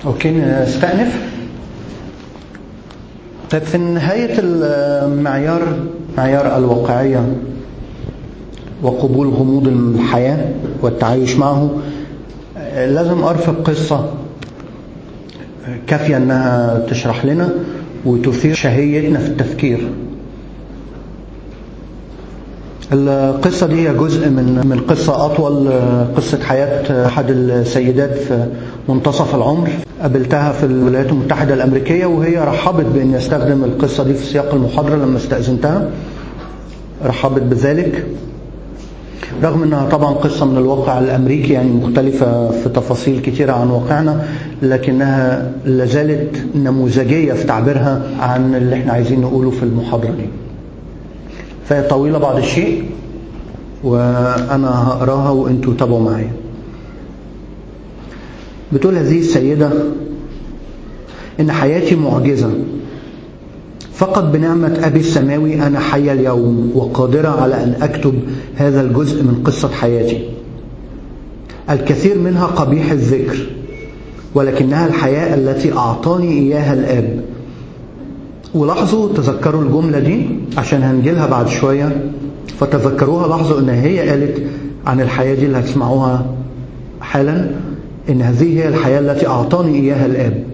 اوكي نستأنف طيب في نهاية المعيار معيار الواقعية وقبول غموض الحياة والتعايش معه لازم أرفق قصة كافية أنها تشرح لنا وتثير شهيتنا في التفكير القصة دي هي جزء من من قصة أطول قصة حياة أحد السيدات في منتصف العمر قابلتها في الولايات المتحدة الأمريكية وهي رحبت بأن يستخدم القصة دي في سياق المحاضرة لما استأذنتها رحبت بذلك رغم أنها طبعا قصة من الواقع الأمريكي يعني مختلفة في تفاصيل كثيرة عن واقعنا لكنها لازالت نموذجية في تعبيرها عن اللي احنا عايزين نقوله في المحاضرة دي فهي طويلة بعض الشيء وأنا هقراها وأنتوا تابعوا معايا بتقول هذه السيدة إن حياتي معجزة فقط بنعمة أبي السماوي أنا حية اليوم وقادرة على أن أكتب هذا الجزء من قصة حياتي الكثير منها قبيح الذكر ولكنها الحياة التي أعطاني إياها الآب ولاحظوا تذكروا الجملة دي عشان هنجيلها بعد شوية فتذكروها لاحظوا ان هي قالت عن الحياة دي اللي هتسمعوها حالا ان هذه هي الحياة التي اعطاني اياها الاب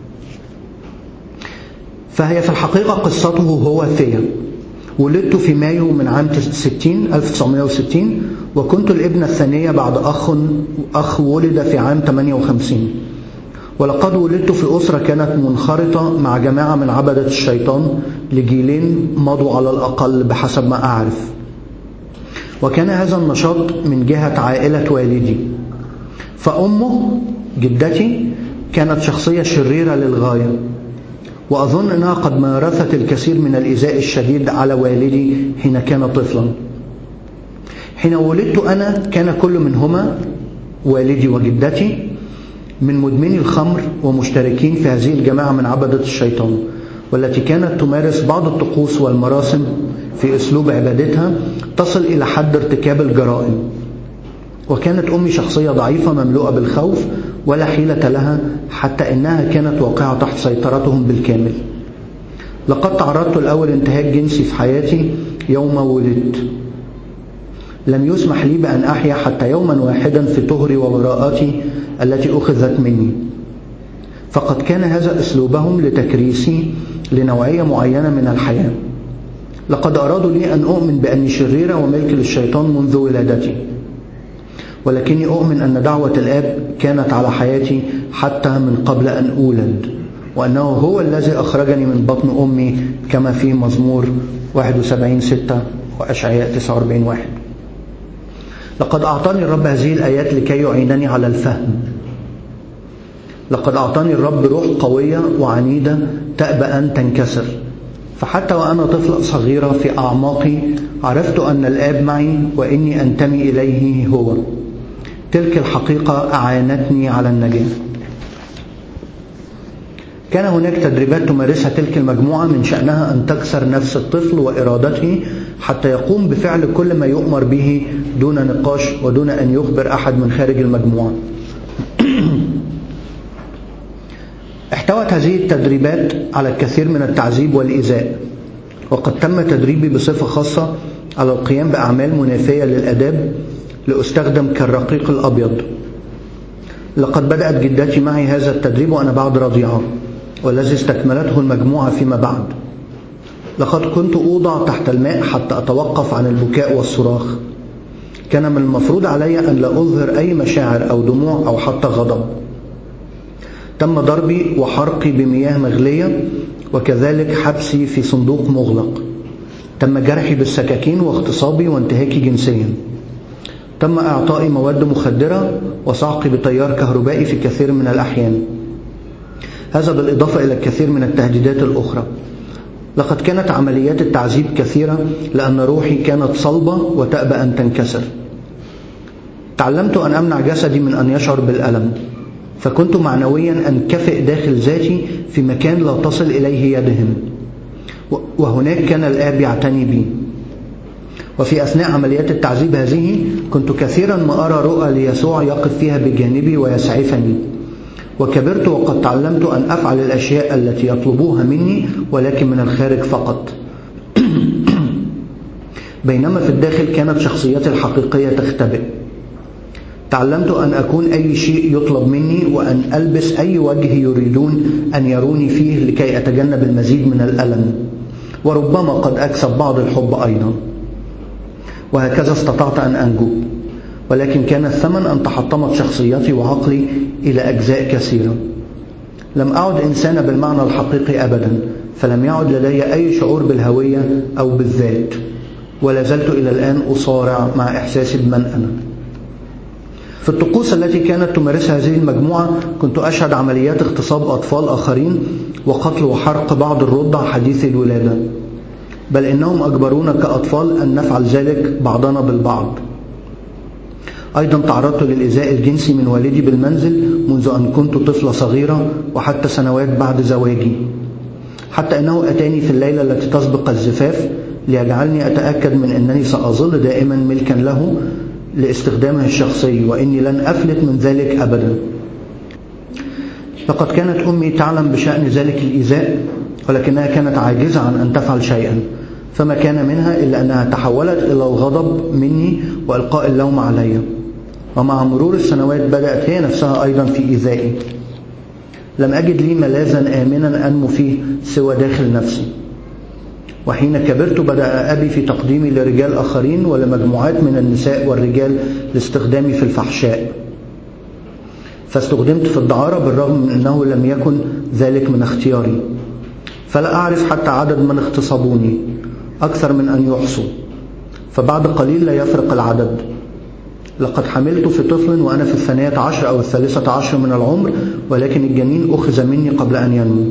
فهي في الحقيقة قصته هو ثيا ولدت في مايو من عام 60 1960 وكنت الابنة الثانية بعد أخ أخ ولد في عام 58 ولقد ولدت في أسرة كانت منخرطة مع جماعة من عبدة الشيطان لجيلين مضوا على الأقل بحسب ما أعرف وكان هذا النشاط من جهة عائلة والدي فأمه جدتي كانت شخصية شريرة للغاية وأظن أنها قد مارست الكثير من الإيذاء الشديد على والدي حين كان طفلا حين ولدت أنا كان كل منهما والدي وجدتي من مدمني الخمر ومشتركين في هذه الجماعة من عبدة الشيطان والتي كانت تمارس بعض الطقوس والمراسم في أسلوب عبادتها تصل إلى حد ارتكاب الجرائم وكانت أمي شخصية ضعيفة مملوءة بالخوف ولا حيلة لها حتى إنها كانت واقعة تحت سيطرتهم بالكامل لقد تعرضت لأول انتهاك جنسي في حياتي يوم ولدت لم يسمح لي بأن أحيا حتى يوما واحدا في طهري وبراءتي التي أخذت مني فقد كان هذا أسلوبهم لتكريسي لنوعية معينة من الحياة لقد أرادوا لي أن أؤمن بأني شريرة وملك للشيطان منذ ولادتي ولكني أؤمن أن دعوة الآب كانت على حياتي حتى من قبل أن أولد وأنه هو الذي أخرجني من بطن أمي كما في مزمور 71 6 وأشعياء 49 1 لقد أعطاني الرب هذه الآيات لكي يعينني على الفهم لقد أعطاني الرب روح قوية وعنيدة تأبى أن تنكسر فحتى وأنا طفلة صغيرة في أعماقي عرفت أن الآب معي وإني أنتمي إليه هو تلك الحقيقة أعانتني على النجاة كان هناك تدريبات تمارسها تلك المجموعة من شأنها أن تكسر نفس الطفل وإرادته حتى يقوم بفعل كل ما يؤمر به دون نقاش ودون أن يخبر أحد من خارج المجموعة احتوت هذه التدريبات على الكثير من التعذيب والإيذاء وقد تم تدريبي بصفة خاصة على القيام بأعمال منافية للأداب لأستخدم كالرقيق الأبيض لقد بدأت جدتي معي هذا التدريب وأنا بعد رضيعة والذي استكملته المجموعة فيما بعد لقد كنت أوضع تحت الماء حتى أتوقف عن البكاء والصراخ كان من المفروض علي أن لا أظهر أي مشاعر أو دموع أو حتى غضب تم ضربي وحرقي بمياه مغلية وكذلك حبسي في صندوق مغلق تم جرحي بالسكاكين واغتصابي وانتهاكي جنسيا تم إعطائي مواد مخدرة وصعقي بتيار كهربائي في كثير من الأحيان هذا بالإضافة إلى الكثير من التهديدات الأخرى لقد كانت عمليات التعذيب كثيرة لأن روحي كانت صلبة وتأبى أن تنكسر تعلمت أن أمنع جسدي من أن يشعر بالألم فكنت معنويا أنكفئ داخل ذاتي في مكان لا تصل إليه يدهم وهناك كان الآب يعتني بي وفي أثناء عمليات التعذيب هذه كنت كثيرا ما أرى رؤى ليسوع يقف فيها بجانبي ويسعفني وكبرت وقد تعلمت أن أفعل الأشياء التي يطلبوها مني ولكن من الخارج فقط بينما في الداخل كانت شخصيتي الحقيقية تختبئ تعلمت أن أكون أي شيء يطلب مني وأن ألبس أي وجه يريدون أن يروني فيه لكي أتجنب المزيد من الألم وربما قد أكسب بعض الحب أيضا وهكذا استطعت أن أنجو ولكن كان الثمن أن تحطمت شخصيتي وعقلي إلى أجزاء كثيرة لم أعد إنسانا بالمعنى الحقيقي أبدا فلم يعد لدي أي شعور بالهوية أو بالذات ولا زلت إلى الآن أصارع مع إحساسي بمن أنا في الطقوس التي كانت تمارسها هذه المجموعة كنت أشهد عمليات اغتصاب أطفال آخرين وقتل وحرق بعض الرضع حديث الولادة بل إنهم أجبرونا كأطفال أن نفعل ذلك بعضنا بالبعض أيضا تعرضت للإزاء الجنسي من والدي بالمنزل منذ أن كنت طفلة صغيرة وحتى سنوات بعد زواجي حتى أنه أتاني في الليلة التي تسبق الزفاف ليجعلني أتأكد من أنني سأظل دائما ملكا له لاستخدامه الشخصي وإني لن أفلت من ذلك أبدا لقد كانت أمي تعلم بشأن ذلك الإيذاء ولكنها كانت عاجزة عن أن تفعل شيئا فما كان منها إلا أنها تحولت إلى الغضب مني وإلقاء اللوم علي ومع مرور السنوات بدأت هي نفسها أيضا في إيذائي لم أجد لي ملاذا آمنا أنمو فيه سوى داخل نفسي وحين كبرت بدأ أبي في تقديمي لرجال آخرين ولمجموعات من النساء والرجال لاستخدامي في الفحشاء فاستخدمت في الدعارة بالرغم من أنه لم يكن ذلك من اختياري فلا أعرف حتى عدد من اغتصبوني أكثر من أن يحصوا فبعد قليل لا يفرق العدد لقد حملت في طفل وأنا في الثانية عشر أو الثالثة عشر من العمر ولكن الجنين أخذ مني قبل أن ينمو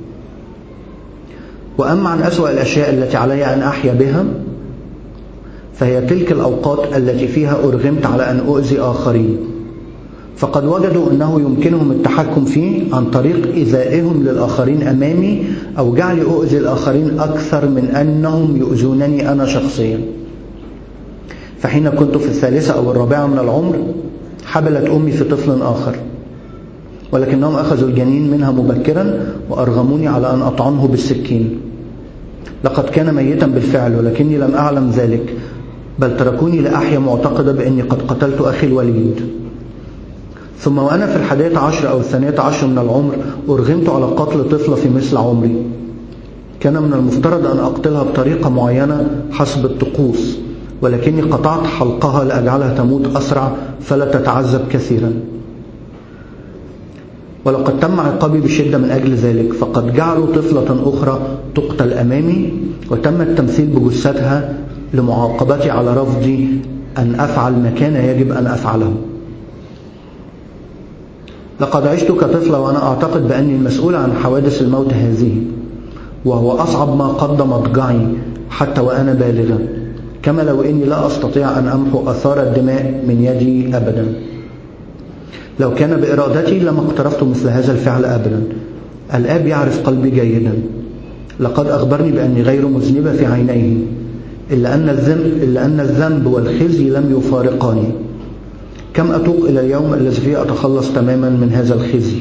وأما عن أسوأ الأشياء التي علي أن أحيا بها فهي تلك الأوقات التي فيها أرغمت على أن أؤذي آخرين فقد وجدوا أنه يمكنهم التحكم فيه عن طريق إيذائهم للآخرين أمامي أو جعل أؤذي الآخرين أكثر من أنهم يؤذونني أنا شخصيا فحين كنت في الثالثة أو الرابعة من العمر حبلت أمي في طفل آخر ولكنهم أخذوا الجنين منها مبكرا وأرغموني على أن أطعنه بالسكين لقد كان ميتا بالفعل ولكني لم أعلم ذلك بل تركوني لأحيا معتقدة بأني قد قتلت أخي الوليد ثم وأنا في الحادية عشر أو الثانية عشر من العمر أرغمت على قتل طفلة في مثل عمري كان من المفترض أن أقتلها بطريقة معينة حسب الطقوس ولكني قطعت حلقها لأجعلها تموت أسرع فلا تتعذب كثيرا ولقد تم عقابي بشدة من أجل ذلك فقد جعلوا طفلة أخرى تقتل أمامي وتم التمثيل بجثتها لمعاقبتي على رفضي أن أفعل ما كان يجب أن أفعله لقد عشت كطفلة وأنا أعتقد بأني المسؤول عن حوادث الموت هذه وهو أصعب ما قدم مضجعي حتى وأنا بالغة كما لو إني لا أستطيع أن أمحو أثار الدماء من يدي أبدا لو كان بإرادتي لما اقترفت مثل هذا الفعل أبدا الآب يعرف قلبي جيدا لقد أخبرني بأني غير مذنبة في عينيه إلا أن الذنب, إلا أن الذنب والخزي لم يفارقاني كم أتوق إلى اليوم الذي فيه أتخلص تماما من هذا الخزي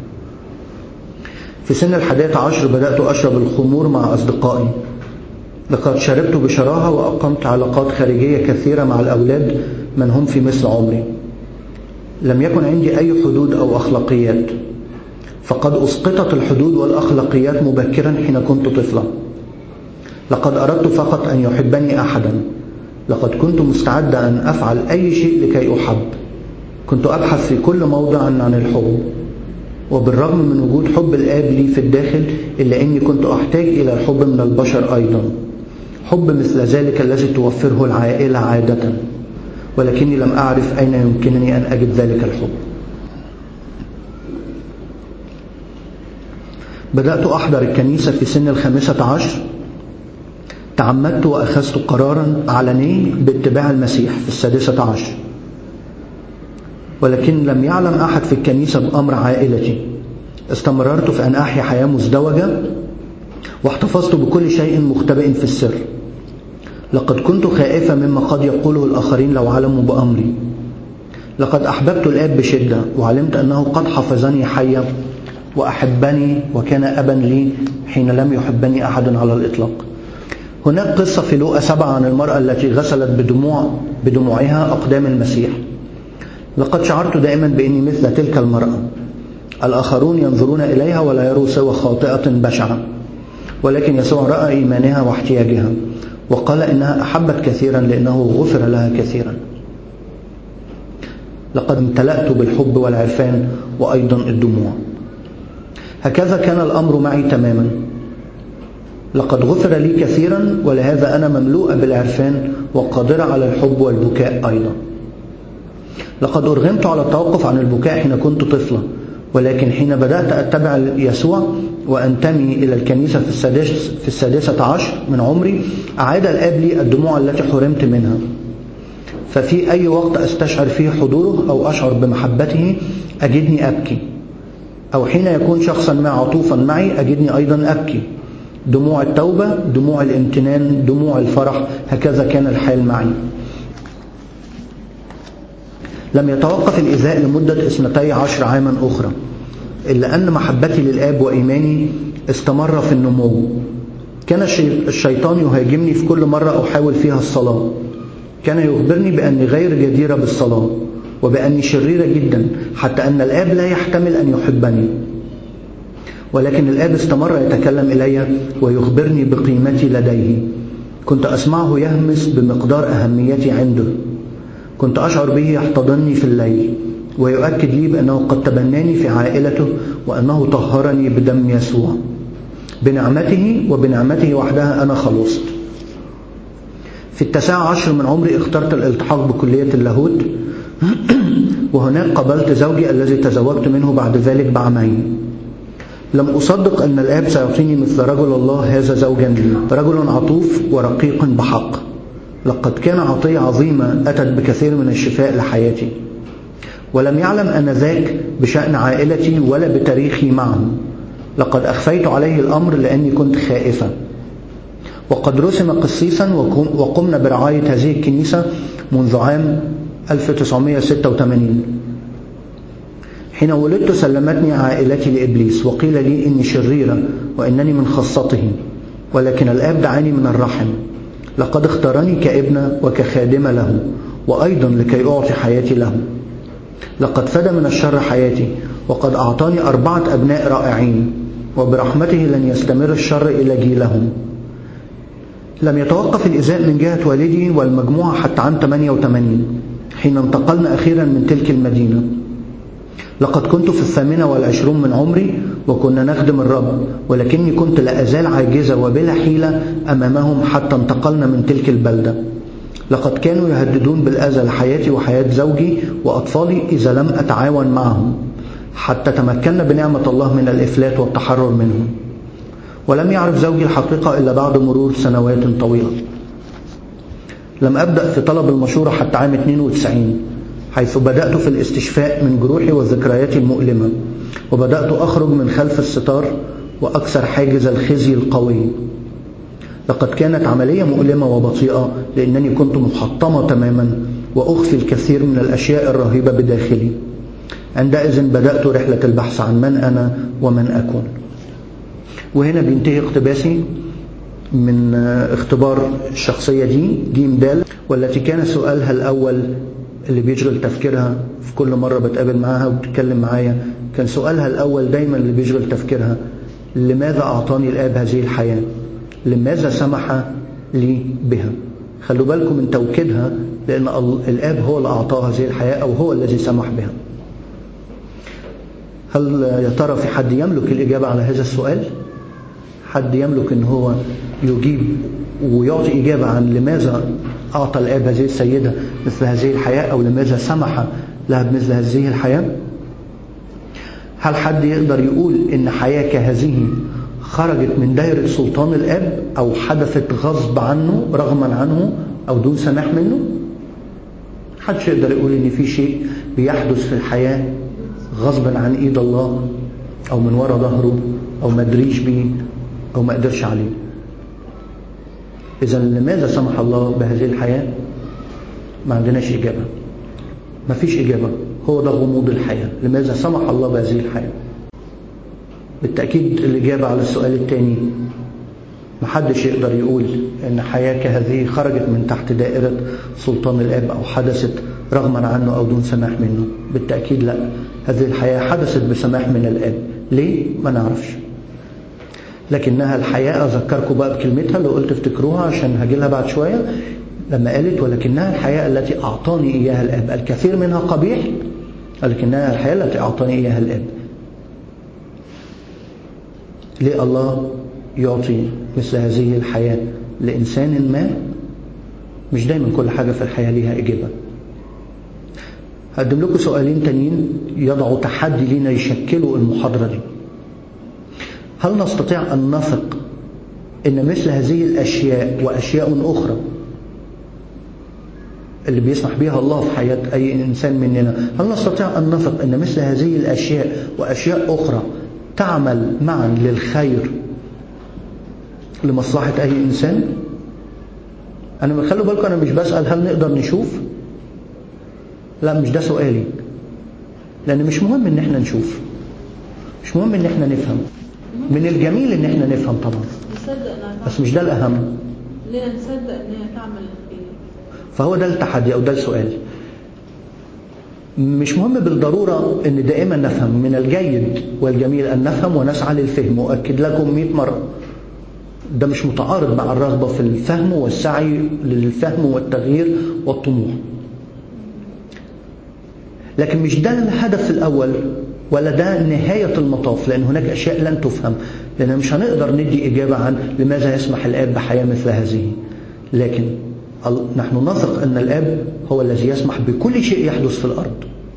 في سن الحادية عشر بدأت أشرب الخمور مع أصدقائي لقد شربت بشراهة وأقمت علاقات خارجية كثيرة مع الأولاد من هم في مثل عمري لم يكن عندي أي حدود أو أخلاقيات فقد أسقطت الحدود والأخلاقيات مبكرا حين كنت طفلا لقد أردت فقط أن يحبني أحدا لقد كنت مستعدة أن أفعل أي شيء لكي أحب كنت أبحث في كل موضع عن الحب وبالرغم من وجود حب الآب لي في الداخل إلا أني كنت أحتاج إلى الحب من البشر أيضا حب مثل ذلك الذي توفره العائلة عادة ولكني لم أعرف أين يمكنني أن أجد ذلك الحب بدأت أحضر الكنيسة في سن الخامسة عشر تعمدت وأخذت قرارا علني باتباع المسيح في السادسة عشر ولكن لم يعلم أحد في الكنيسة بأمر عائلتي استمررت في أن أحيا حياة مزدوجة واحتفظت بكل شيء مختبئ في السر لقد كنت خائفة مما قد يقوله الآخرين لو علموا بأمري لقد أحببت الآب بشدة وعلمت أنه قد حفظني حيا وأحبني وكان أبا لي حين لم يحبني أحد على الإطلاق هناك قصة في لوقا سبعة عن المرأة التي غسلت بدموع بدموعها أقدام المسيح لقد شعرت دائما بإني مثل تلك المرأة الآخرون ينظرون إليها ولا يروا سوى خاطئة بشعة ولكن يسوع رأى إيمانها واحتياجها وقال إنها أحبت كثيرا لأنه غفر لها كثيرا لقد امتلأت بالحب والعرفان وأيضا الدموع هكذا كان الأمر معي تماما لقد غفر لي كثيرا ولهذا أنا مملوءة بالعرفان وقادرة على الحب والبكاء أيضا لقد أرغمت على التوقف عن البكاء حين كنت طفلة ولكن حين بدأت أتبع يسوع وأنتمي إلى الكنيسة في السادسة, في السادسة عشر من عمري أعاد الآب لي الدموع التي حرمت منها ففي أي وقت أستشعر فيه حضوره أو أشعر بمحبته أجدني أبكي أو حين يكون شخصا ما عطوفا معي أجدني أيضا أبكي دموع التوبة دموع الامتنان دموع الفرح هكذا كان الحال معي لم يتوقف الإزاء لمدة اثنتي عشر عاما أخرى إلا أن محبتي للآب وإيماني استمر في النمو كان الشيطان يهاجمني في كل مرة أحاول فيها الصلاة كان يخبرني بأني غير جديرة بالصلاة وبأني شريرة جدا حتى أن الآب لا يحتمل أن يحبني ولكن الآب استمر يتكلم إلي ويخبرني بقيمتي لديه كنت أسمعه يهمس بمقدار أهميتي عنده كنت أشعر به يحتضنني في الليل ويؤكد لي بأنه قد تبناني في عائلته وأنه طهرني بدم يسوع بنعمته وبنعمته وحدها أنا خلصت في التاسعة عشر من عمري اخترت الالتحاق بكلية اللاهوت وهناك قابلت زوجي الذي تزوجت منه بعد ذلك بعامين لم أصدق أن الآب سيعطيني مثل رجل الله هذا زوجا لي رجل عطوف ورقيق بحق لقد كان عطية عظيمة أتت بكثير من الشفاء لحياتي ولم يعلم أن ذاك بشأن عائلتي ولا بتاريخي معه لقد أخفيت عليه الأمر لأني كنت خائفة وقد رسم قسيسا وقمنا برعاية هذه الكنيسة منذ عام 1986 حين ولدت سلمتني عائلتي لإبليس وقيل لي إني شريرة وإنني من خاصته ولكن الآب دعاني من الرحم لقد اختارني كابنة وكخادمة له وأيضا لكي أعطي حياتي له لقد فدى من الشر حياتي وقد أعطاني أربعة أبناء رائعين وبرحمته لن يستمر الشر إلى جيلهم لم يتوقف الإزاء من جهة والدي والمجموعة حتى عام 88 حين انتقلنا أخيرا من تلك المدينة لقد كنت في الثامنة والعشرون من عمري وكنا نخدم الرب ولكني كنت لا أزال عاجزة وبلا حيلة أمامهم حتى انتقلنا من تلك البلدة لقد كانوا يهددون بالأذى لحياتي وحياة زوجي وأطفالي إذا لم أتعاون معهم حتى تمكنا بنعمة الله من الإفلات والتحرر منهم ولم يعرف زوجي الحقيقة إلا بعد مرور سنوات طويلة لم أبدأ في طلب المشورة حتى عام 92 حيث بدأت في الاستشفاء من جروحي وذكرياتي المؤلمة وبدأت أخرج من خلف الستار وأكسر حاجز الخزي القوي لقد كانت عملية مؤلمة وبطيئة لأنني كنت محطمة تماما وأخفي الكثير من الأشياء الرهيبة بداخلي عندئذ بدأت رحلة البحث عن من أنا ومن أكون وهنا بينتهي اقتباسي من اختبار الشخصية دي جيم دال والتي كان سؤالها الأول اللي بيشغل تفكيرها في كل مرة بتقابل معاها وبتتكلم معايا كان سؤالها الأول دايما اللي بيشغل تفكيرها لماذا أعطاني الآب هذه الحياة لماذا سمح لي بها خلوا بالكم من توكيدها لأن الآب هو اللي أعطاها هذه الحياة أو هو الذي سمح بها هل يا ترى في حد يملك الإجابة على هذا السؤال حد يملك أن هو يجيب ويعطي إجابة عن لماذا أعطى الآب هذه السيدة مثل هذه الحياة أو لماذا سمح لها بمثل هذه الحياة هل حد يقدر يقول إن حياة كهذه خرجت من دائرة سلطان الآب أو حدثت غصب عنه رغما عنه أو دون سماح منه حدش يقدر يقول إن في شيء بيحدث في الحياة غصبا عن إيد الله أو من وراء ظهره أو ما ادريش بيه أو ما قدرش عليه إذا لماذا سمح الله بهذه الحياة ما عندناش إجابة مفيش إجابة هو ده غموض الحياة لماذا سمح الله بهذه الحياة بالتأكيد الإجابة على السؤال الثاني محدش يقدر يقول ان حياة كهذه خرجت من تحت دائرة سلطان الاب او حدثت رغما عنه او دون سماح منه بالتأكيد لا هذه الحياة حدثت بسماح من الاب ليه ما نعرفش لكنها الحياة اذكركم بقى بكلمتها اللي قلت افتكروها عشان هاجي لها بعد شوية لما قالت ولكنها الحياة التي اعطاني اياها الاب الكثير منها قبيح ولكنها الحياة التي اعطاني اياها الاب ليه الله يعطي مثل هذه الحياة لإنسان ما مش دايما كل حاجة في الحياة ليها إجابة هقدم لكم سؤالين تانيين يضعوا تحدي لينا يشكلوا المحاضرة دي هل نستطيع أن نثق أن مثل هذه الأشياء وأشياء أخرى اللي بيسمح بها الله في حياة أي إنسان مننا هل نستطيع أن نثق أن مثل هذه الأشياء وأشياء أخرى تعمل معا للخير لمصلحة أي إنسان أنا خلوا بالكم أنا مش بسأل هل نقدر نشوف لا مش ده سؤالي لأن مش مهم إن إحنا نشوف مش مهم إن إحنا نفهم من الجميل إن إحنا نفهم طبعا نصدق انها بس مش ده الأهم ليه نصدق ان هي تعمل الخير فهو ده التحدي أو ده السؤال مش مهم بالضرورة أن دائما نفهم من الجيد والجميل أن نفهم ونسعى للفهم وأكد لكم 100 مرة ده مش متعارض مع الرغبة في الفهم والسعي للفهم والتغيير والطموح لكن مش ده الهدف الأول ولا ده نهاية المطاف لأن هناك أشياء لن تفهم لأن مش هنقدر ندي إجابة عن لماذا يسمح الآب بحياة مثل هذه لكن نحن نثق أن الآب هو الذي يسمح بكل شيء يحدث في الأرض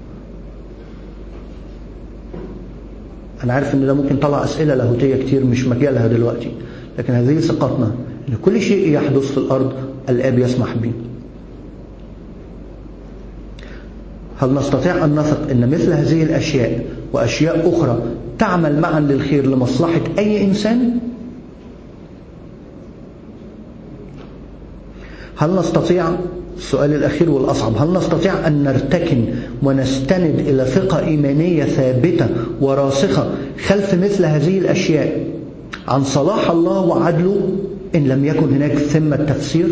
أنا عارف أن ده ممكن طلع أسئلة لاهوتية كتير مش مجالها دلوقتي لكن هذه ثقتنا أن كل شيء يحدث في الأرض الآب يسمح به هل نستطيع أن نثق أن مثل هذه الأشياء وأشياء أخرى تعمل معا للخير لمصلحة أي إنسان؟ هل نستطيع السؤال الأخير والأصعب هل نستطيع أن نرتكن ونستند إلى ثقة إيمانية ثابتة وراسخة خلف مثل هذه الأشياء عن صلاح الله وعدله إن لم يكن هناك ثمة تفسير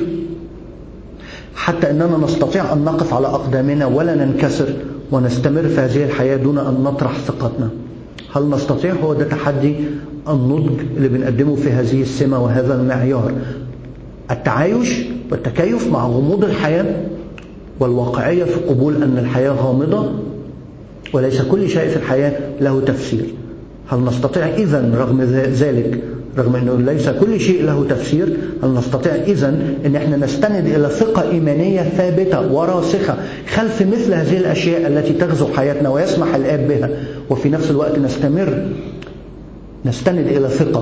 حتى أننا نستطيع أن نقف على أقدامنا ولا ننكسر ونستمر في هذه الحياة دون أن نطرح ثقتنا هل نستطيع هو ده تحدي النضج اللي بنقدمه في هذه السمة وهذا المعيار التعايش والتكيف مع غموض الحياة والواقعية في قبول أن الحياة غامضة وليس كل شيء في الحياة له تفسير هل نستطيع إذا رغم ذلك رغم أنه ليس كل شيء له تفسير هل نستطيع إذا أن احنا نستند إلى ثقة إيمانية ثابتة وراسخة خلف مثل هذه الأشياء التي تغزو حياتنا ويسمح الآب بها وفي نفس الوقت نستمر نستند إلى ثقة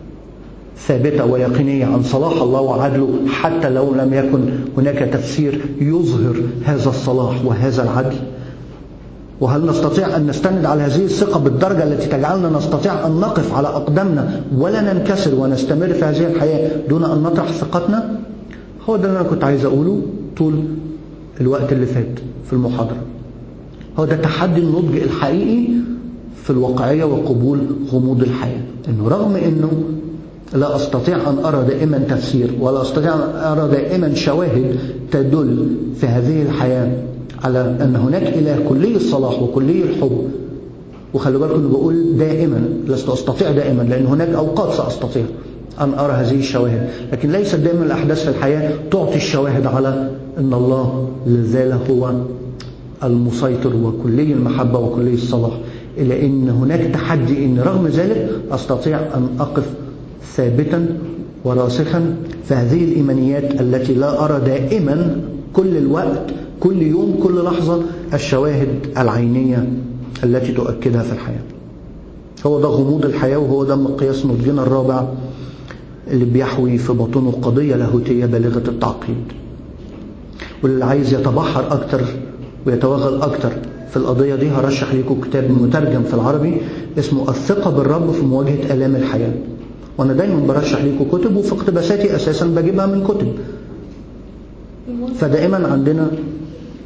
ثابتة ويقينية عن صلاح الله وعدله حتى لو لم يكن هناك تفسير يظهر هذا الصلاح وهذا العدل وهل نستطيع أن نستند على هذه الثقة بالدرجة التي تجعلنا نستطيع أن نقف على أقدامنا ولا ننكسر ونستمر في هذه الحياة دون أن نطرح ثقتنا هو ده اللي أنا كنت عايز أقوله طول الوقت اللي فات في المحاضرة هو ده تحدي النضج الحقيقي في الواقعية وقبول غموض الحياة إنه رغم إنه لا أستطيع أن أرى دائما تفسير ولا أستطيع أن أرى دائما شواهد تدل في هذه الحياة على أن هناك إله كلي الصلاح وكلي الحب وخلوا بالكم بقول دائما لست أستطيع دائما لأن هناك أوقات سأستطيع أن أرى هذه الشواهد لكن ليست دائما الأحداث في الحياة تعطي الشواهد على أن الله لازال هو المسيطر وكلي المحبة وكلي الصلاح إلا أن هناك تحدي أن رغم ذلك أستطيع أن أقف ثابتا وراسخا في هذه الإيمانيات التي لا أرى دائما كل الوقت كل يوم كل لحظة الشواهد العينية التي تؤكدها في الحياة هو ده غموض الحياة وهو ده مقياس نضجنا الرابع اللي بيحوي في بطنه قضية لاهوتية بالغة التعقيد واللي عايز يتبحر أكتر ويتوغل أكتر في القضية دي هرشح لكم كتاب مترجم في العربي اسمه الثقة بالرب في مواجهة آلام الحياة وأنا دايما برشح لكم كتب وفي اقتباساتي أساسا بجيبها من كتب فدائما عندنا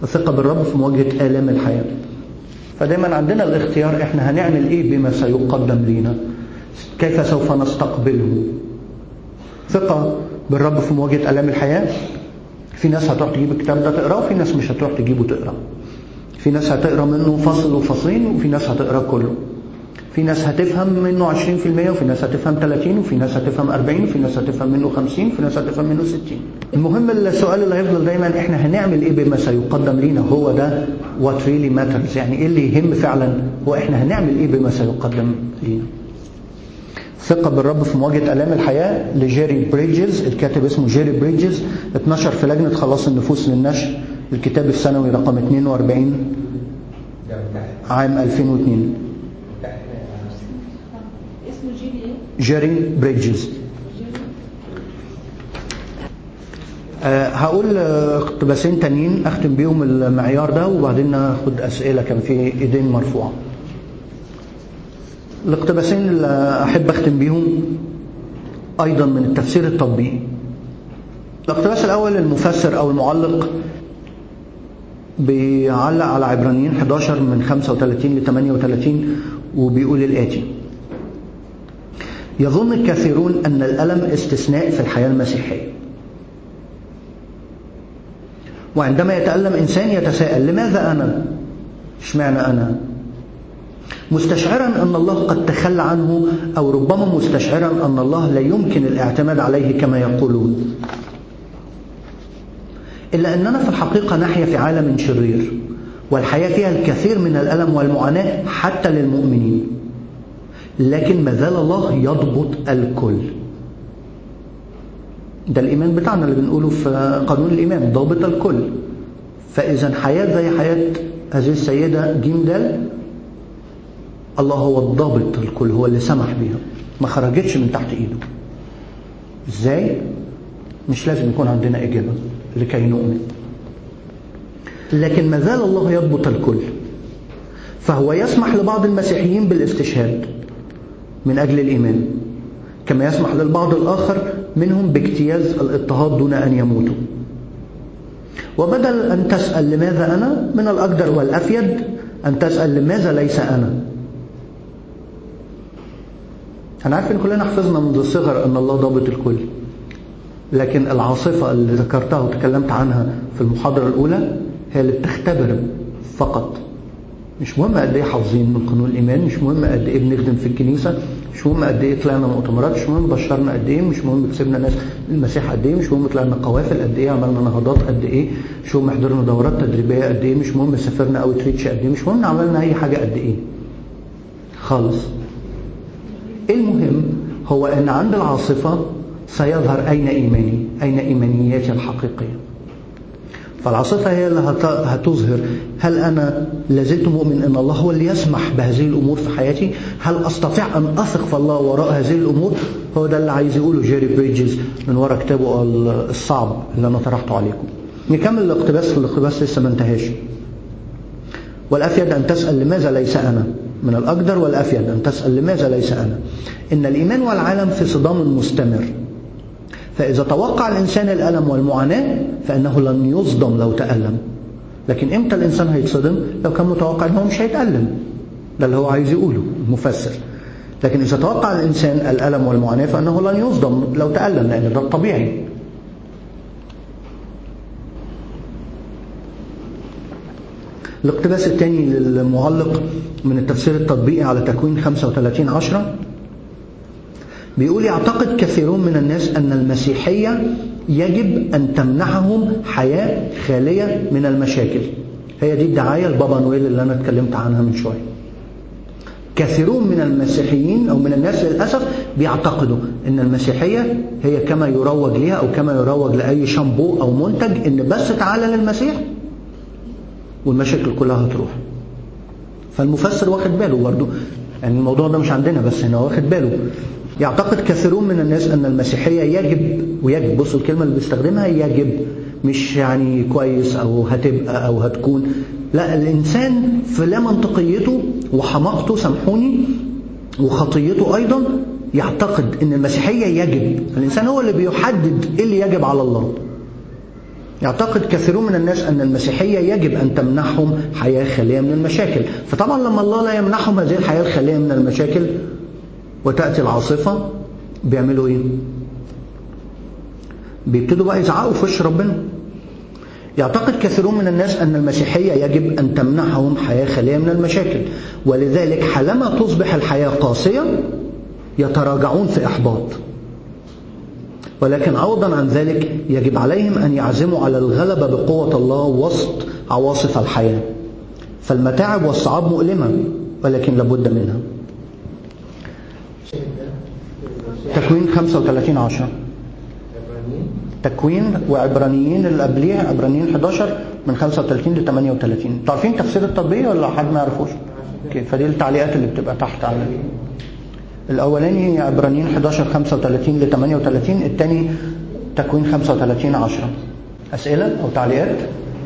الثقة بالرب في مواجهة آلام الحياة فدايما عندنا الاختيار احنا هنعمل ايه بما سيقدم لينا كيف سوف نستقبله ثقة بالرب في مواجهة آلام الحياة في ناس هتروح تجيب الكتاب ده تقراه وفي ناس مش هتروح تجيبه تقراه في ناس هتقرا منه فصل وفصلين وفي ناس هتقرا كله في ناس هتفهم منه 20% وفي ناس هتفهم 30 وفي ناس هتفهم 40 وفي ناس هتفهم منه 50 وفي ناس هتفهم منه 60 المهم السؤال اللي هيفضل دايما احنا هنعمل ايه بما سيقدم لينا هو ده what really matters يعني ايه اللي يهم فعلا هو احنا هنعمل ايه بما سيقدم لينا ثقة بالرب في مواجهة آلام الحياة لجيري بريدجز الكاتب اسمه جيري بريدجز اتنشر في لجنة خلاص النفوس للنشر الكتاب السنوي رقم 42 عام 2002 اسمه جيلي ايه؟ جيري بريدجز جيلي أه هقول آه، اقتباسين تانيين اختم بيهم المعيار ده وبعدين ناخد اسئله كان في ايدين مرفوعه الاقتباسين اللي احب اختم بيهم ايضا من التفسير التطبيقي الاقتباس الاول المفسر او المعلق بيعلق على عبرانيين 11 من 35 ل 38 وبيقول الاتي يظن الكثيرون ان الالم استثناء في الحياه المسيحيه وعندما يتألم إنسان يتساءل لماذا أنا؟ اشمعنى أنا؟ مستشعرا أن الله قد تخلى عنه أو ربما مستشعرا أن الله لا يمكن الاعتماد عليه كما يقولون إلا أننا في الحقيقة نحيا في عالم شرير والحياة فيها الكثير من الألم والمعاناة حتى للمؤمنين لكن ما زال الله يضبط الكل ده الإيمان بتاعنا اللي بنقوله في قانون الإيمان ضابط الكل فإذا حياة زي حياة هذه السيدة جيم دال الله هو الضابط الكل هو اللي سمح بيها ما خرجتش من تحت إيده إزاي؟ مش لازم يكون عندنا إجابة لكي نؤمن لكن ما زال الله يضبط الكل فهو يسمح لبعض المسيحيين بالاستشهاد من أجل الإيمان كما يسمح للبعض الآخر منهم باجتياز الاضطهاد دون أن يموتوا وبدل أن تسأل لماذا أنا من الأقدر والأفيد أن تسأل لماذا ليس أنا أنا عارف إن كلنا حفظنا منذ الصغر أن الله ضابط الكل لكن العاصفة اللي ذكرتها وتكلمت عنها في المحاضرة الأولى هي اللي بتختبر فقط مش مهم قد ايه حافظين من قانون الايمان مش مهم قد ايه بنخدم في الكنيسه مش مهم قد ايه طلعنا مؤتمرات مش مهم بشرنا قد ايه مش مهم كسبنا ناس المسيح قد ايه مش مهم طلعنا قوافل قد ايه عملنا نهضات قد ايه مش مهم حضرنا دورات تدريبيه قد ايه مش مهم سافرنا اوت ريتش قد ايه مش مهم عملنا اي حاجه قد ايه خالص المهم هو ان عند العاصفه سيظهر اين ايماني اين ايمانياتي الحقيقيه فالعاصفة هي اللي هت- هتظهر هل أنا لازلت مؤمن أن الله هو اللي يسمح بهذه الأمور في حياتي هل أستطيع أن أثق في الله وراء هذه الأمور هو ده اللي عايز يقوله جيري بريدجز من وراء كتابه ال- الصعب اللي أنا طرحته عليكم نكمل الاقتباس الاقتباس لسه ما انتهاش والأفيد أن تسأل لماذا ليس أنا من الأقدر والأفيد أن تسأل لماذا ليس أنا إن الإيمان والعالم في صدام مستمر فإذا توقع الإنسان الألم والمعاناة فإنه لن يصدم لو تألم لكن إمتى الإنسان هيتصدم لو كان متوقع إنه مش هيتألم ده اللي هو عايز يقوله المفسر لكن إذا توقع الإنسان الألم والمعاناة فإنه لن يصدم لو تألم لأن ده الطبيعي الاقتباس الثاني للمعلق من التفسير التطبيقي على تكوين 35 عشرة بيقول يعتقد كثيرون من الناس أن المسيحية يجب أن تمنحهم حياة خالية من المشاكل هي دي الدعاية لبابا نويل اللي أنا اتكلمت عنها من شوية كثيرون من المسيحيين أو من الناس للأسف بيعتقدوا أن المسيحية هي كما يروج ليها أو كما يروج لأي شامبو أو منتج أن بس تعالى للمسيح والمشاكل كلها هتروح فالمفسر واخد باله برضه يعني الموضوع ده مش عندنا بس هنا واخد باله يعتقد كثيرون من الناس ان المسيحيه يجب ويجب بصوا الكلمه اللي بيستخدمها يجب مش يعني كويس او هتبقى او هتكون لا الانسان في لا منطقيته وحماقته سامحوني وخطيته ايضا يعتقد ان المسيحيه يجب الانسان هو اللي بيحدد ايه اللي يجب على الله يعتقد كثيرون من الناس أن المسيحية يجب أن تمنحهم حياة خالية من المشاكل فطبعا لما الله لا يمنحهم هذه الحياة الخالية من المشاكل وتأتي العاصفة بيعملوا إيه؟ بيبتدوا بقى يزعقوا في وش ربنا يعتقد كثيرون من الناس أن المسيحية يجب أن تمنحهم حياة خالية من المشاكل ولذلك حالما تصبح الحياة قاسية يتراجعون في إحباط ولكن عوضا عن ذلك يجب عليهم أن يعزموا على الغلبة بقوة الله وسط عواصف الحياة فالمتاعب والصعاب مؤلمة ولكن لابد منها تكوين 35 10 تكوين وعبرانيين اللي قبليه عبرانيين 11 من 35 ل 38 انتوا عارفين تفسير التطبيق ولا حد ما يعرفوش؟ اوكي فدي التعليقات اللي بتبقى تحت على الاولاني عبرانيين 11 35 ل 38 الثاني تكوين 35 10 اسئله او تعليقات؟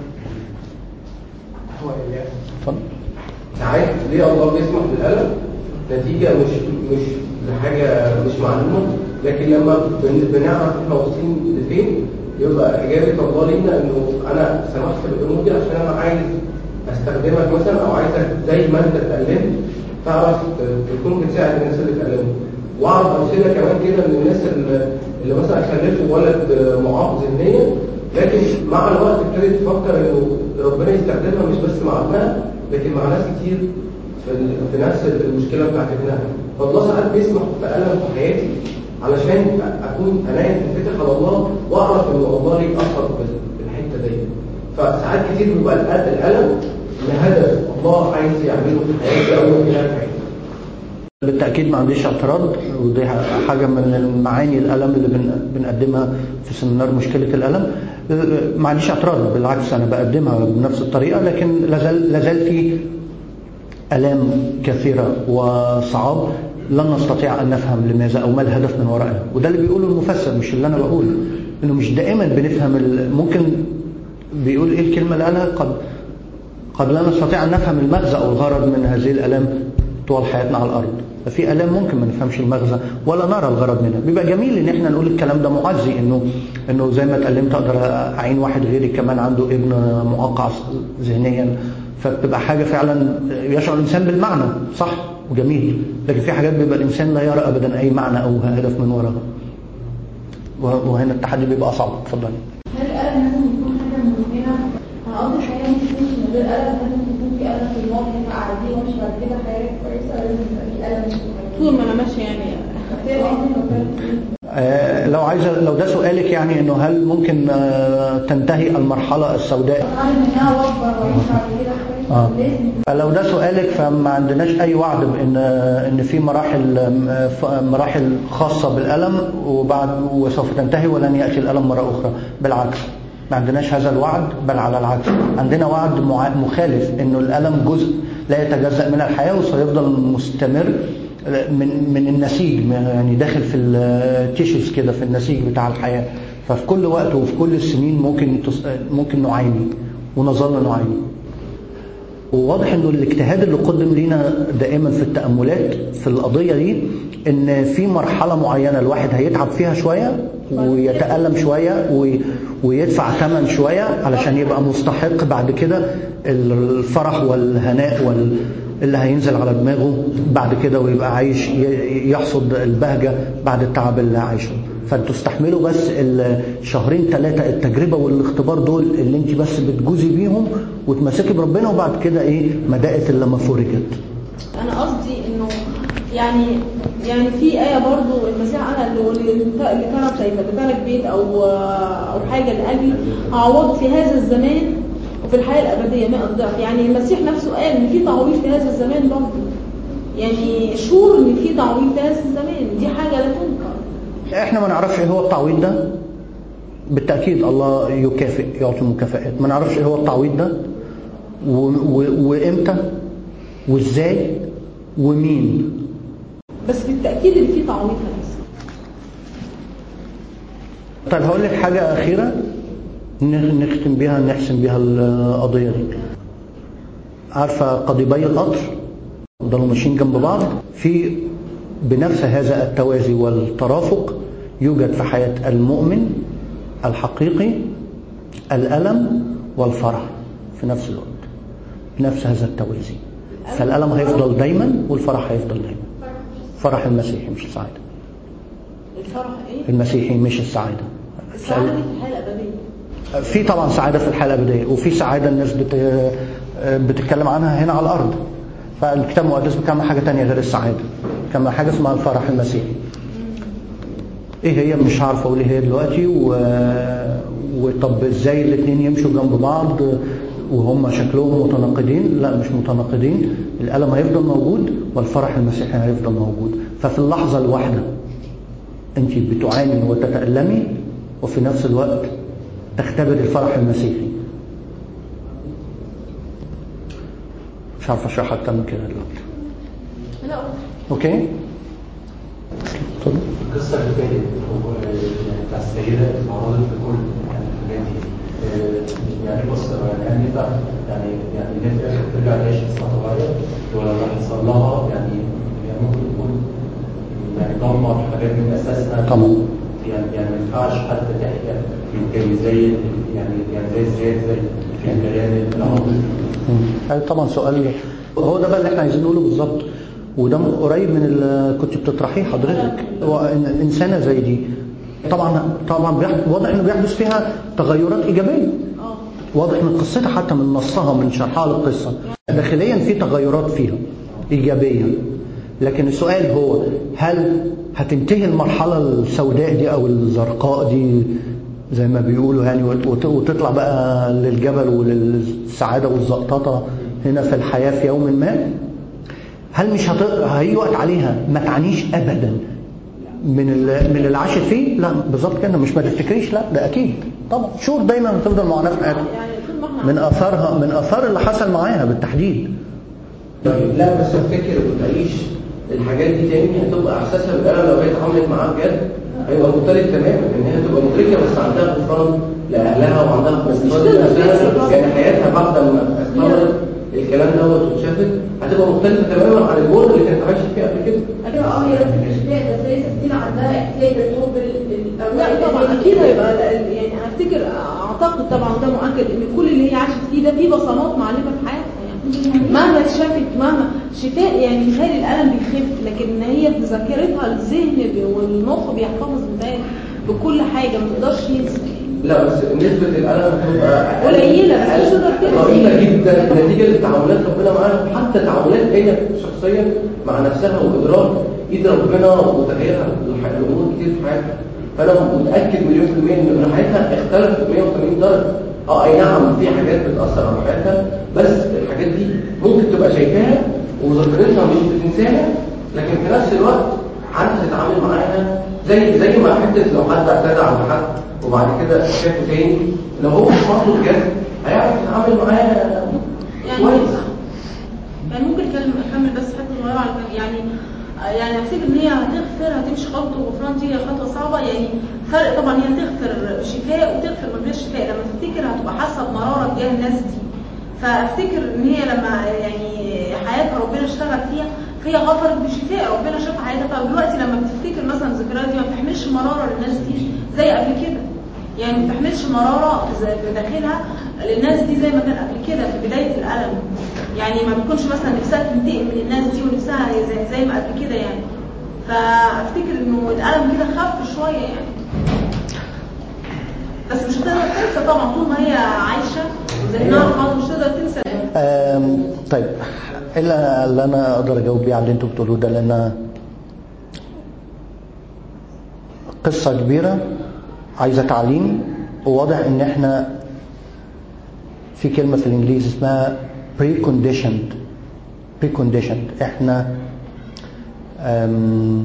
هو اللي اتفضل ساعات ليه الله بيسمح بالقلم نتيجة مش مش لحاجة مش معلومة لكن لما بن- بنعرف احنا واصلين لفين يبقى إجابة الله لينا إنه أنا سمحت بالأمور دي عشان أنا عايز أستخدمك مثلا أو عايزك زي ما أنت اتألمت تعرف ت- تكون بتساعد الناس اللي اتألموا وأعرف أمثلة كمان كده من الناس اللي, اللي مثلا خلفوا ولد معاق ذهنيا لكن مع الوقت ابتدت تفكر إنه ربنا يستخدمها مش بس مع ابنها لكن مع ناس كتير في, ال- في نفس المشكله بتاعت ابنها فالله ساعات بيسمح بألم في حياتي علشان أ- اكون انايا تنفتح على الله واعرف ان الله ليه اثر بال- بالحته دي فساعات كتير بيبقى الأ- الالم لهدف الله عايز يعمله في حياتي او في حياتي بالتأكيد ما عنديش اعتراض ودي حاجة من المعاني الألم اللي بن- بنقدمها في سمينار مشكلة الألم ما عنديش اعتراض بالعكس أنا بقدمها بنفس الطريقة لكن لازال لازال في آلام كثيرة وصعاب لن نستطيع أن نفهم لماذا أو ما الهدف من ورائها وده اللي بيقوله المفسر مش اللي أنا بقوله إنه مش دائما بنفهم ال- ممكن بيقول إيه الكلمة اللي قالها قد قد لا نستطيع أن نفهم المغزى أو الغرض من هذه الآلام طوال حياتنا على الأرض ففي آلام ممكن ما نفهمش المغزى ولا نرى الغرض منها بيبقى جميل إن احنا نقول الكلام ده معزي إنه إنه زي ما اتكلمت أقدر أعين واحد غيري كمان عنده ابن مؤقع ذهنيا فبتبقى حاجة فعلا يشعر الإنسان بالمعنى صح وجميل لكن في حاجات بيبقى الإنسان لا يرى أبدا أي معنى أو هدف من وراها وهنا التحدي بيبقى صعب اتفضلي هل الألم لازم يكون حاجة مهمة؟ أنا قصدي الحياة مش تمشي من غير ألم لازم يكون في ألم في الماضي عادي ومش بعد كده حياة كويسة لازم يبقى في ألم طول ما انا ماشيه يعني آه، لو عايزه لو ده سؤالك يعني انه هل ممكن آه، تنتهي المرحله السوداء أتعلم منها وأكبر وأعيش بعد كده آه. كويس لازم فلو ده سؤالك فما عندناش اي وعد بان ان في مراحل آه، ف- مراحل خاصه بالالم وبعد وسوف تنتهي ولن ياتي الالم مره اخرى بالعكس ما عندناش هذا الوعد بل على العكس عندنا وعد مع- مخالف انه الالم جزء لا يتجزا من الحياه وسيفضل مستمر من من النسيج يعني داخل في التيشوز كده في النسيج بتاع الحياه ففي كل وقت وفي كل السنين ممكن تص- ممكن نعاني ونظل نعاني وواضح انه الاجتهاد اللي قدم لينا دائما في التاملات في القضيه دي ان في مرحله معينه الواحد هيتعب فيها شويه ويتالم شويه وي- ويدفع ثمن شويه علشان يبقى مستحق بعد كده الفرح والهناء وال اللي هينزل على دماغه بعد كده ويبقى عايش ي- يحصد البهجه بعد التعب اللي عايشه فانتوا استحملوا بس الشهرين ثلاثه التجربه والاختبار دول اللي انت بس بتجوزي بيهم وتمسكي بربنا وبعد كده ايه مدائت اللي لما فرجت انا قصدي انه يعني يعني في آية برضو المسيح قالها اللي هو اللي اللي كان طيب اللي لك بيت أو أو حاجة لأجلي هعوضه في هذا الزمان وفي الحياة الأبدية مئة ضعف يعني المسيح نفسه قال إن في تعويض في هذا الزمان برضو يعني شور إن في تعويض في هذا الزمان دي حاجة لا تنكر احنا ما نعرفش ايه هو التعويض ده بالتاكيد الله يكافئ يعطي مكافآت ما نعرفش ايه هو التعويض ده و... و... وامتى وازاي ومين بس بالتأكيد إن في تعويض هذا طيب هقول لك حاجة أخيرة ن- نختم بيها نحسم بيها القضية دي عارفة قضيبي القطر ضلوا ماشيين جنب بعض في بنفس هذا التوازي والترافق يوجد في حياة المؤمن الحقيقي الألم والفرح في نفس الوقت بنفس هذا التوازي فالألم هيفضل دايما والفرح هيفضل دايما فرح المسيحي مش السعادة الفرح ايه؟ المسيحي مش السعادة السعادة دي في الحياة الأبدية في طبعا سعادة في الحياة الأبدية وفي سعادة الناس بت... بتتكلم عنها هنا على الأرض فالكتاب المقدس بيتكلم عن حاجة تانية غير السعادة بيتكلم عن حاجة اسمها الفرح المسيحي ايه هي مش عارف اقول ايه هي دلوقتي و... وطب ازاي الاثنين يمشوا جنب بعض وهم شكلهم متناقضين لا مش متناقضين الألم هيفضل موجود والفرح المسيحي هيفضل موجود ففي اللحظة الواحدة انت بتعاني وتتألمي وفي نفس الوقت تختبر الفرح المسيحي مش عارف اشرح اكتر من كده دلوقتي لا قلت اوكي اتفضل القصة اللي فاتت هو يعني بتاع السيدة اتعرضت في كل يعني الحاجات دي آه، يعني بص يعني هل ينفع يعني يعني الناس في الآخر ترجع تعيش حياة طبيعية ولا اللي حصل لها يعني يعني ممكن تكون يعني دمر حاجات من أساسها طبعا يعني يعني ما ينفعش حتى تحكي يمكن زي يعني يعني زي الزيت زي في الكلام العاطفي مم. أيوة طبعا سؤال هو ده بقى اللي احنا عايزين نقوله بالظبط وده قريب من اللي كنت بتطرحيه حضرتك هو إن الانسانه زي دي طبعا طبعا بيحدث واضح انه بيحدث فيها تغيرات ايجابيه اه واضح من قصتها حتى من نصها من شرحها للقصه داخليا في تغيرات فيها ايجابيه لكن السؤال هو هل هتنتهي المرحله السوداء دي او الزرقاء دي زي ما بيقولوا يعني وت- وتطلع بقى للجبل وللسعاده والزقططه هنا في الحياه في يوم ما هل مش هت... هيجي وقت عليها ما تعانيش ابدا من ال... من اللي عاشت فيه لا بالظبط كده مش ما تفتكريش لا ده اكيد طبعا شهور دايما بتفضل معاناه في حياتها يعني طول ما احنا من اثارها من اثار اللي حصل معاها بالتحديد طيب لا بس افتكر وتعيش الحاجات دي تاني هتبقى احساسها بالالم لو هي اتعاملت معاه بجد هيبقى مختلف تماما ان هي تبقى مدركه بس عندها غفران لاهلها وعندها بس مش غفران تقدر لنفسها تكسب يعني حياتها بعد ما اختبرت الكلام دوت واتشافت هتبقى مختلفه تماما عن الموت اللي كانت عايشه فيه قبل كده ايوه اه هي بس مش كده بس هي ستين عندها احتياج للحب ال- لا طبعا اكيد هيبقى ال- يعني انا افتكر اعتقد طبعا وده مؤكد ان كل اللي هي عاشت فيه ده فيه بصمات معلمه في حياتها يعني مهما اتشافت مهما شفاء يعني مثال الالم بيخف لكن هي في ذاكرتها الذهن بي- والمخ بيحتفظ بتاعي بكل حاجه ما تقدرش ينسى لا بس نسبة الألم هتبقى قليلة، بس مش هتقدر تنسى. ضئيلة جدا نتيجة لتعاملات ربنا معاها حتى تعاملات هي شخصيا مع نفسها وإدراك إيد ربنا وتغييرها لح- لأمور كتير في حياتها فأنا متأكد مليون في المية إن حياتها اختلفت 180 درجة اه اي نعم في حاجات بتأثر على حياتها بس الحاجات دي ممكن تبقى شايفاها وذاكرتها مش بتنساها لكن في نفس الوقت عارفه تتعامل معاها زي زي ما حته لو حد اعتدى على حد وبعد كده شافه تاني لو هو مش مطلوب بجد هيعرف يتعامل معاه يعني كويس يعني ممكن كلمة اكمل بس حته صغيره على كده. يعني يعني افتكر ان هي هتغفر هتمشي خطوه الغفران دي هي خطوه صعبه يعني فرق طبعا هي تغفر شفاء وتغفر من غير شفاء لما تفتكر هتبقى حاسه بمراره تجاه الناس دي فافتكر ان هي لما يعني حياتها ربنا اشتغل فيها فهي غفرت بشفاء ربنا شاف حياتها فدلوقتي لما بتفتكر مثلا الذكريات دي ما بتحملش مراره للناس دي زي قبل كده يعني ما بتحملش مراره زي- في داخلها للناس دي زي ما كان قبل كده في بدايه الالم يعني ما بتكونش مثلا نفسها تنتقم من الناس دي ونفسها زي, زي ما قبل كده يعني فافتكر انه الالم كده خف شويه يعني بس مش هتقدر تنسى طبعا طول ما هي عايشه وذهنها حاضر مش هتقدر تنسى آم، طيب الا اللي انا اقدر اجاوب بيه على اللي انتوا بتقولوه ده لان قصه كبيره عايزه تعليم وواضح ان احنا في كلمه في الانجليزي اسمها preconditioned preconditioned احنا أم،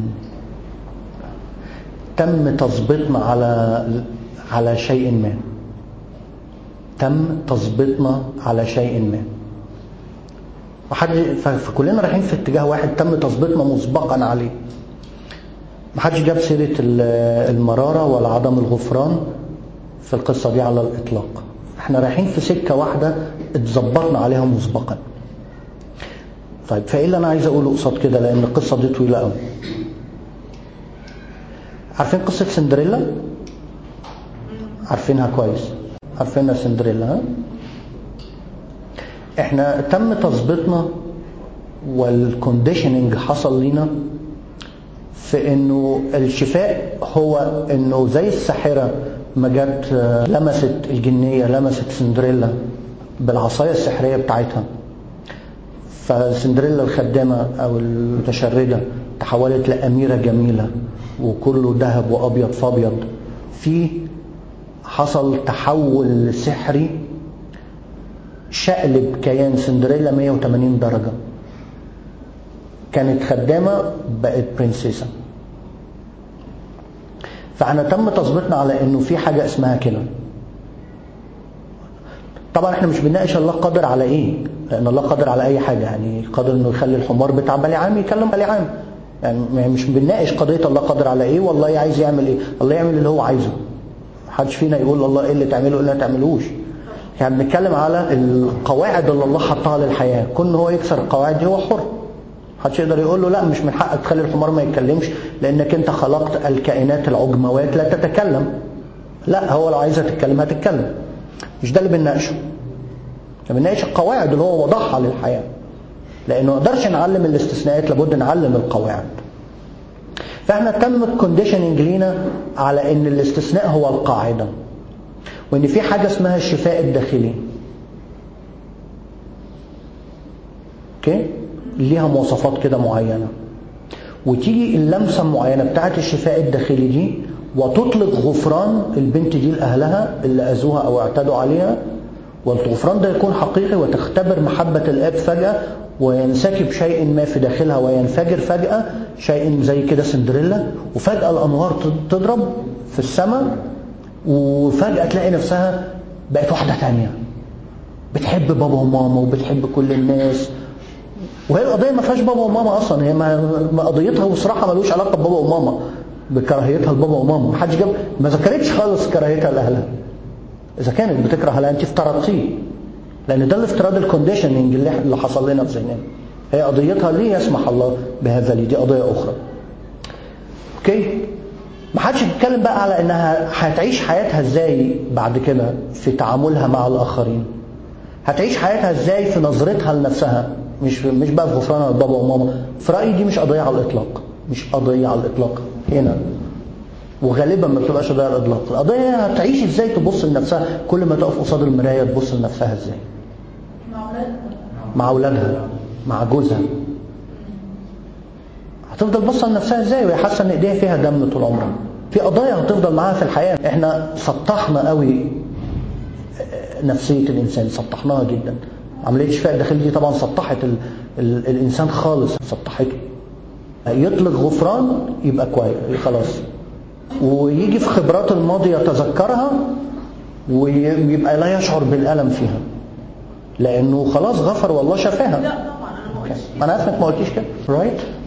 تم تظبيطنا على على شيء ما تم تظبيطنا على شيء ما وحد ف- فكلنا رايحين في اتجاه واحد تم تظبيطنا مسبقا عليه محدش جاب سيرة ال- المرارة ولا عدم الغفران في القصة دي على الإطلاق احنا رايحين في سكة واحدة اتظبطنا عليها مسبقا طيب فايه اللي انا عايز اقوله قصاد كده لان القصة دي طويلة قوي عارفين قصة سندريلا عارفينها كويس عارفينها سندريلا ها احنا تم تظبيطنا والكونديشننج حصل لينا في انه الشفاء هو انه زي الساحره ما جت آه، لمست الجنيه لمست سندريلا بالعصايه السحريه بتاعتها فسندريلا الخدامه او المتشرده تحولت لاميره جميله وكله ذهب وابيض فابيض في حصل تحول سحري شقلب كيان سندريلا 180 درجه كانت خدامه بقت برنسيسه فاحنا تم تظبيطنا على انه في حاجه اسمها كده طبعا احنا مش بنناقش الله قادر على ايه لان الله قادر على اي حاجه يعني قادر انه يخلي الحمار بتاع بلعام يكلم بلعام يعني مش بنناقش قضيه الله قادر على ايه والله عايز يعمل ايه الله يعمل اللي هو عايزه محدش فينا يقول الله ايه اللي تعمله ايه اللي ما تعملوش يعني بنتكلم على القواعد اللي الله حطها للحياه كون هو يكسر القواعد دي هو حر محدش يقدر يقول له لا مش من حقك تخلي الحمار ما يتكلمش لانك انت خلقت الكائنات العجموات لا تتكلم لا هو لو عايزها تتكلم هتتكلم مش ده اللي بنناقشه احنا بنناقش القواعد اللي هو وضعها للحياه لانه ما نقدرش نعلم الاستثناءات لابد نعلم القواعد فاحنا تم الكونديشننج لينا على ان الاستثناء هو القاعده وان في حاجه اسمها الشفاء الداخلي اوكي ليها مواصفات كده معينه وتيجي اللمسه المعينه بتاعه الشفاء الداخلي دي وتطلق غفران البنت دي لاهلها اللي اذوها او اعتدوا عليها والغفران ده يكون حقيقي وتختبر محبه الاب فجاه وينسكب شيء ما في داخلها وينفجر فجاه شيء زي كده سندريلا وفجاه الانوار تضرب في السماء وفجاه تلاقي نفسها بقت واحده تانية بتحب بابا وماما وبتحب كل الناس وهي القضيه ما فيهاش بابا وماما اصلا هي ما ما قضيتها وصراحه ملوش علاقه ببابا وماما بكراهيتها لبابا وماما ما حدش جاب ما ذكرتش خالص كراهيتها لاهلها اذا كانت بتكره لها انت افترضتيه لان ده الافتراض الكونديشننج اللي اللي حصل لنا في ذهننا هي قضيتها ليه يسمح الله بهذا لي دي قضيه اخرى اوكي ما حدش بيتكلم بقى على انها هتعيش حياتها ازاي بعد كده في تعاملها مع الاخرين هتعيش حياتها ازاي في نظرتها لنفسها مش مش بقى في غفرانها لبابا وماما في رايي دي مش قضيه على الاطلاق مش قضيه على الاطلاق هنا وغالبا ما بتبقاش قضيه على الاطلاق القضيه هتعيش ازاي تبص لنفسها كل ما تقف قصاد المرايه تبص لنفسها ازاي مع اولادها مع اولادها مع جوزها هتفضل بص لنفسها ازاي وهي حاسه ان ايديها فيها دم طول عمرها في قضايا هتفضل معاها في الحياه احنا سطحنا قوي نفسيه الانسان سطحناها جدا عمليه الشفاء الداخلي دي طبعا سطحت ال ال الانسان خالص سطحته يطلق غفران يبقى كويس خلاص ويجي في خبرات الماضي يتذكرها ويبقى لا يشعر بالالم فيها لانه خلاص غفر والله شفاها لا طبعا انا ما قلتش انا عارف انك ما قلتيش كده رايت